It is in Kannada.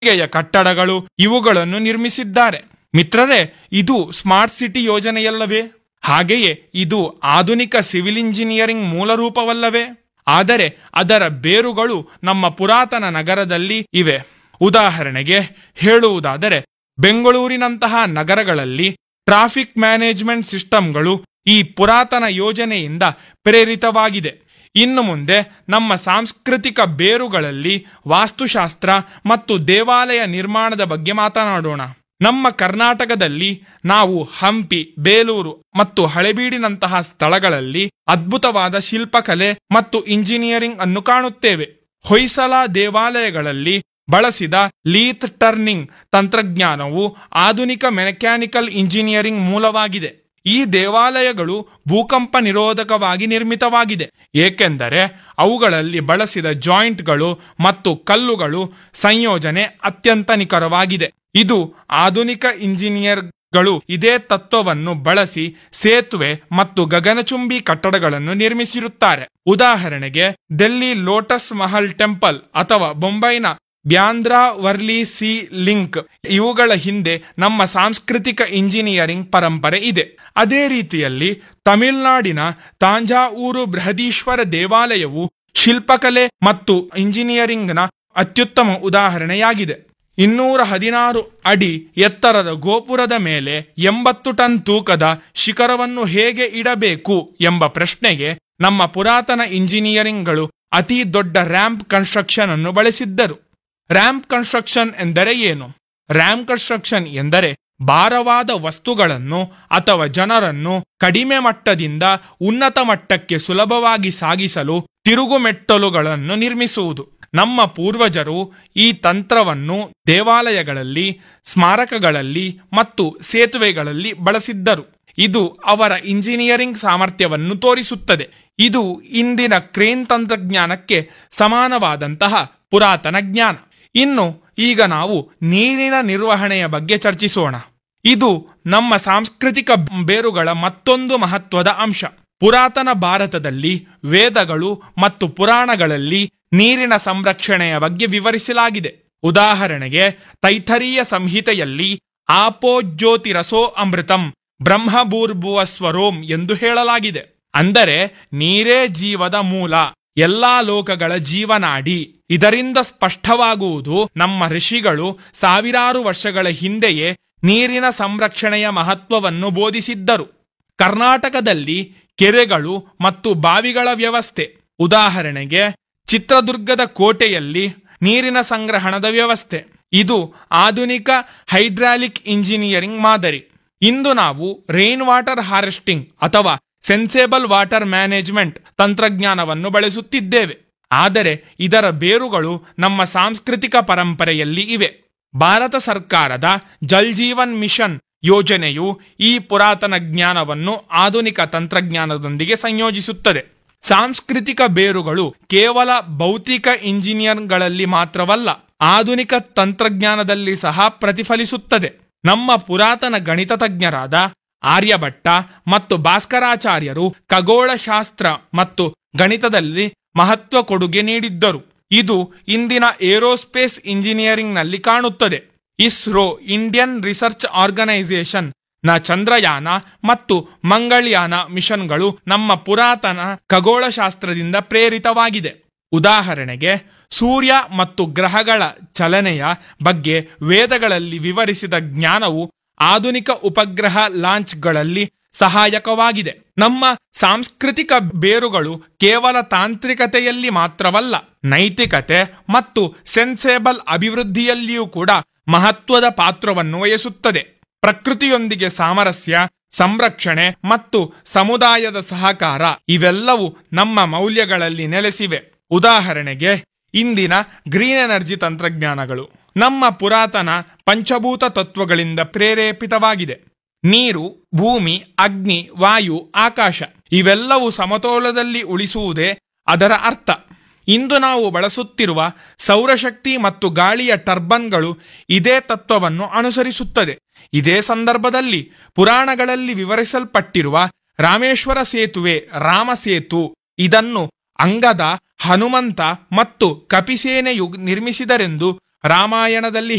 ಗೆಯ ಕಟ್ಟಡಗಳು ಇವುಗಳನ್ನು ನಿರ್ಮಿಸಿದ್ದಾರೆ ಮಿತ್ರರೇ ಇದು ಸ್ಮಾರ್ಟ್ ಸಿಟಿ ಯೋಜನೆಯಲ್ಲವೇ ಹಾಗೆಯೇ ಇದು ಆಧುನಿಕ ಸಿವಿಲ್ ಇಂಜಿನಿಯರಿಂಗ್ ಮೂಲರೂಪವಲ್ಲವೇ ಆದರೆ ಅದರ ಬೇರುಗಳು ನಮ್ಮ ಪುರಾತನ ನಗರದಲ್ಲಿ ಇವೆ ಉದಾಹರಣೆಗೆ ಹೇಳುವುದಾದರೆ ಬೆಂಗಳೂರಿನಂತಹ ನಗರಗಳಲ್ಲಿ ಟ್ರಾಫಿಕ್ ಮ್ಯಾನೇಜ್ಮೆಂಟ್ ಸಿಸ್ಟಮ್ಗಳು ಈ ಪುರಾತನ ಯೋಜನೆಯಿಂದ ಪ್ರೇರಿತವಾಗಿದೆ ಇನ್ನು ಮುಂದೆ ನಮ್ಮ ಸಾಂಸ್ಕೃತಿಕ ಬೇರುಗಳಲ್ಲಿ ವಾಸ್ತುಶಾಸ್ತ್ರ ಮತ್ತು ದೇವಾಲಯ ನಿರ್ಮಾಣದ ಬಗ್ಗೆ ಮಾತನಾಡೋಣ ನಮ್ಮ ಕರ್ನಾಟಕದಲ್ಲಿ ನಾವು ಹಂಪಿ ಬೇಲೂರು ಮತ್ತು ಹಳೆಬೀಡಿನಂತಹ ಸ್ಥಳಗಳಲ್ಲಿ ಅದ್ಭುತವಾದ ಶಿಲ್ಪಕಲೆ ಮತ್ತು ಇಂಜಿನಿಯರಿಂಗ್ ಅನ್ನು ಕಾಣುತ್ತೇವೆ ಹೊಯ್ಸಳ ದೇವಾಲಯಗಳಲ್ಲಿ ಬಳಸಿದ ಲೀತ್ ಟರ್ನಿಂಗ್ ತಂತ್ರಜ್ಞಾನವು ಆಧುನಿಕ ಮೆಕ್ಯಾನಿಕಲ್ ಇಂಜಿನಿಯರಿಂಗ್ ಮೂಲವಾಗಿದೆ ಈ ದೇವಾಲಯಗಳು ಭೂಕಂಪ ನಿರೋಧಕವಾಗಿ ನಿರ್ಮಿತವಾಗಿದೆ ಏಕೆಂದರೆ ಅವುಗಳಲ್ಲಿ ಬಳಸಿದ ಜಾಯಿಂಟ್ಗಳು ಮತ್ತು ಕಲ್ಲುಗಳು ಸಂಯೋಜನೆ ಅತ್ಯಂತ ನಿಖರವಾಗಿದೆ ಇದು ಆಧುನಿಕ ಇಂಜಿನಿಯರ್ಗಳು ಇದೇ ತತ್ವವನ್ನು ಬಳಸಿ ಸೇತುವೆ ಮತ್ತು ಗಗನಚುಂಬಿ ಕಟ್ಟಡಗಳನ್ನು ನಿರ್ಮಿಸಿರುತ್ತಾರೆ ಉದಾಹರಣೆಗೆ ಡೆಲ್ಲಿ ಲೋಟಸ್ ಮಹಲ್ ಟೆಂಪಲ್ ಅಥವಾ ಬೊಂಬೈನ ಬ್ಯಾಂದ್ರಾ ವರ್ಲಿ ಸಿ ಲಿಂಕ್ ಇವುಗಳ ಹಿಂದೆ ನಮ್ಮ ಸಾಂಸ್ಕೃತಿಕ ಇಂಜಿನಿಯರಿಂಗ್ ಪರಂಪರೆ ಇದೆ ಅದೇ ರೀತಿಯಲ್ಲಿ ತಮಿಳುನಾಡಿನ ತಾಂಜಾವೂರು ಬೃಹದೀಶ್ವರ ದೇವಾಲಯವು ಶಿಲ್ಪಕಲೆ ಮತ್ತು ಇಂಜಿನಿಯರಿಂಗ್ನ ಅತ್ಯುತ್ತಮ ಉದಾಹರಣೆಯಾಗಿದೆ ಇನ್ನೂರ ಹದಿನಾರು ಅಡಿ ಎತ್ತರದ ಗೋಪುರದ ಮೇಲೆ ಎಂಬತ್ತು ಟನ್ ತೂಕದ ಶಿಖರವನ್ನು ಹೇಗೆ ಇಡಬೇಕು ಎಂಬ ಪ್ರಶ್ನೆಗೆ ನಮ್ಮ ಪುರಾತನ ಇಂಜಿನಿಯರಿಂಗ್ಗಳು ಅತಿ ದೊಡ್ಡ ರ್ಯಾಂಪ್ ಕನ್ಸ್ಟ್ರಕ್ಷನ್ ಅನ್ನು ಬಳಸಿದ್ದರು ರ್ಯಾಂಪ್ ಕನ್ಸ್ಟ್ರಕ್ಷನ್ ಎಂದರೆ ಏನು ರ್ಯಾಂಪ್ ಕನ್ಸ್ಟ್ರಕ್ಷನ್ ಎಂದರೆ ಭಾರವಾದ ವಸ್ತುಗಳನ್ನು ಅಥವಾ ಜನರನ್ನು ಕಡಿಮೆ ಮಟ್ಟದಿಂದ ಉನ್ನತ ಮಟ್ಟಕ್ಕೆ ಸುಲಭವಾಗಿ ಸಾಗಿಸಲು ತಿರುಗುಮೆಟ್ಟಲುಗಳನ್ನು ನಿರ್ಮಿಸುವುದು ನಮ್ಮ ಪೂರ್ವಜರು ಈ ತಂತ್ರವನ್ನು ದೇವಾಲಯಗಳಲ್ಲಿ ಸ್ಮಾರಕಗಳಲ್ಲಿ ಮತ್ತು ಸೇತುವೆಗಳಲ್ಲಿ ಬಳಸಿದ್ದರು ಇದು ಅವರ ಇಂಜಿನಿಯರಿಂಗ್ ಸಾಮರ್ಥ್ಯವನ್ನು ತೋರಿಸುತ್ತದೆ ಇದು ಇಂದಿನ ಕ್ರೇನ್ ತಂತ್ರಜ್ಞಾನಕ್ಕೆ ಸಮಾನವಾದಂತಹ ಪುರಾತನ ಜ್ಞಾನ ಇನ್ನು ಈಗ ನಾವು ನೀರಿನ ನಿರ್ವಹಣೆಯ ಬಗ್ಗೆ ಚರ್ಚಿಸೋಣ ಇದು ನಮ್ಮ ಸಾಂಸ್ಕೃತಿಕ ಬೇರುಗಳ ಮತ್ತೊಂದು ಮಹತ್ವದ ಅಂಶ ಪುರಾತನ ಭಾರತದಲ್ಲಿ ವೇದಗಳು ಮತ್ತು ಪುರಾಣಗಳಲ್ಲಿ ನೀರಿನ ಸಂರಕ್ಷಣೆಯ ಬಗ್ಗೆ ವಿವರಿಸಲಾಗಿದೆ ಉದಾಹರಣೆಗೆ ತೈಥರೀಯ ಸಂಹಿತೆಯಲ್ಲಿ ಆಪೋ ಜ್ಯೋತಿರಸೋ ಅಮೃತಂ ಬ್ರಹ್ಮಭೂರ್ಭುವ ಸ್ವರೋಂ ಎಂದು ಹೇಳಲಾಗಿದೆ ಅಂದರೆ ನೀರೇ ಜೀವದ ಮೂಲ ಎಲ್ಲಾ ಲೋಕಗಳ ಜೀವನಾಡಿ ಇದರಿಂದ ಸ್ಪಷ್ಟವಾಗುವುದು ನಮ್ಮ ಋಷಿಗಳು ಸಾವಿರಾರು ವರ್ಷಗಳ ಹಿಂದೆಯೇ ನೀರಿನ ಸಂರಕ್ಷಣೆಯ ಮಹತ್ವವನ್ನು ಬೋಧಿಸಿದ್ದರು ಕರ್ನಾಟಕದಲ್ಲಿ ಕೆರೆಗಳು ಮತ್ತು ಬಾವಿಗಳ ವ್ಯವಸ್ಥೆ ಉದಾಹರಣೆಗೆ ಚಿತ್ರದುರ್ಗದ ಕೋಟೆಯಲ್ಲಿ ನೀರಿನ ಸಂಗ್ರಹಣದ ವ್ಯವಸ್ಥೆ ಇದು ಆಧುನಿಕ ಹೈಡ್ರಾಲಿಕ್ ಇಂಜಿನಿಯರಿಂಗ್ ಮಾದರಿ ಇಂದು ನಾವು ರೈನ್ ವಾಟರ್ ಹಾರ್ವೆಸ್ಟಿಂಗ್ ಅಥವಾ ಸೆನ್ಸೇಬಲ್ ವಾಟರ್ ಮ್ಯಾನೇಜ್ಮೆಂಟ್ ತಂತ್ರಜ್ಞಾನವನ್ನು ಬಳಸುತ್ತಿದ್ದೇವೆ ಆದರೆ ಇದರ ಬೇರುಗಳು ನಮ್ಮ ಸಾಂಸ್ಕೃತಿಕ ಪರಂಪರೆಯಲ್ಲಿ ಇವೆ ಭಾರತ ಸರ್ಕಾರದ ಜಲ್ ಜೀವನ್ ಮಿಷನ್ ಯೋಜನೆಯು ಈ ಪುರಾತನ ಜ್ಞಾನವನ್ನು ಆಧುನಿಕ ತಂತ್ರಜ್ಞಾನದೊಂದಿಗೆ ಸಂಯೋಜಿಸುತ್ತದೆ ಸಾಂಸ್ಕೃತಿಕ ಬೇರುಗಳು ಕೇವಲ ಭೌತಿಕ ಇಂಜಿನಿಯರ್ಗಳಲ್ಲಿ ಮಾತ್ರವಲ್ಲ ಆಧುನಿಕ ತಂತ್ರಜ್ಞಾನದಲ್ಲಿ ಸಹ ಪ್ರತಿಫಲಿಸುತ್ತದೆ ನಮ್ಮ ಪುರಾತನ ಗಣಿತ ತಜ್ಞರಾದ ಆರ್ಯಭಟ್ಟ ಮತ್ತು ಭಾಸ್ಕರಾಚಾರ್ಯರು ಖಗೋಳಶಾಸ್ತ್ರ ಮತ್ತು ಗಣಿತದಲ್ಲಿ ಮಹತ್ವ ಕೊಡುಗೆ ನೀಡಿದ್ದರು ಇದು ಇಂದಿನ ಏರೋಸ್ಪೇಸ್ ಇಂಜಿನಿಯರಿಂಗ್ನಲ್ಲಿ ಕಾಣುತ್ತದೆ ಇಸ್ರೋ ಇಂಡಿಯನ್ ರಿಸರ್ಚ್ ಆರ್ಗನೈಸೇಷನ್ ನ ಚಂದ್ರಯಾನ ಮತ್ತು ಮಂಗಳಯಾನ ಮಿಷನ್ಗಳು ನಮ್ಮ ಪುರಾತನ ಖಗೋಳಶಾಸ್ತ್ರದಿಂದ ಪ್ರೇರಿತವಾಗಿದೆ ಉದಾಹರಣೆಗೆ ಸೂರ್ಯ ಮತ್ತು ಗ್ರಹಗಳ ಚಲನೆಯ ಬಗ್ಗೆ ವೇದಗಳಲ್ಲಿ ವಿವರಿಸಿದ ಜ್ಞಾನವು ಆಧುನಿಕ ಉಪಗ್ರಹ ಲಾಂಚ್ಗಳಲ್ಲಿ ಸಹಾಯಕವಾಗಿದೆ ನಮ್ಮ ಸಾಂಸ್ಕೃತಿಕ ಬೇರುಗಳು ಕೇವಲ ತಾಂತ್ರಿಕತೆಯಲ್ಲಿ ಮಾತ್ರವಲ್ಲ ನೈತಿಕತೆ ಮತ್ತು ಸೆನ್ಸೇಬಲ್ ಅಭಿವೃದ್ಧಿಯಲ್ಲಿಯೂ ಕೂಡ ಮಹತ್ವದ ಪಾತ್ರವನ್ನು ವಹಿಸುತ್ತದೆ ಪ್ರಕೃತಿಯೊಂದಿಗೆ ಸಾಮರಸ್ಯ ಸಂರಕ್ಷಣೆ ಮತ್ತು ಸಮುದಾಯದ ಸಹಕಾರ ಇವೆಲ್ಲವೂ ನಮ್ಮ ಮೌಲ್ಯಗಳಲ್ಲಿ ನೆಲೆಸಿವೆ ಉದಾಹರಣೆಗೆ ಇಂದಿನ ಗ್ರೀನ್ ಎನರ್ಜಿ ತಂತ್ರಜ್ಞಾನಗಳು ನಮ್ಮ ಪುರಾತನ ಪಂಚಭೂತ ತತ್ವಗಳಿಂದ ಪ್ರೇರೇಪಿತವಾಗಿದೆ ನೀರು ಭೂಮಿ ಅಗ್ನಿ ವಾಯು ಆಕಾಶ ಇವೆಲ್ಲವೂ ಸಮತೋಲದಲ್ಲಿ ಉಳಿಸುವುದೇ ಅದರ ಅರ್ಥ ಇಂದು ನಾವು ಬಳಸುತ್ತಿರುವ ಸೌರಶಕ್ತಿ ಮತ್ತು ಗಾಳಿಯ ಟರ್ಬನ್ಗಳು ಇದೇ ತತ್ವವನ್ನು ಅನುಸರಿಸುತ್ತದೆ ಇದೇ ಸಂದರ್ಭದಲ್ಲಿ ಪುರಾಣಗಳಲ್ಲಿ ವಿವರಿಸಲ್ಪಟ್ಟಿರುವ ರಾಮೇಶ್ವರ ಸೇತುವೆ ರಾಮ ಸೇತು ಇದನ್ನು ಅಂಗದ ಹನುಮಂತ ಮತ್ತು ಕಪಿಸೇನೆಯು ನಿರ್ಮಿಸಿದರೆಂದು ರಾಮಾಯಣದಲ್ಲಿ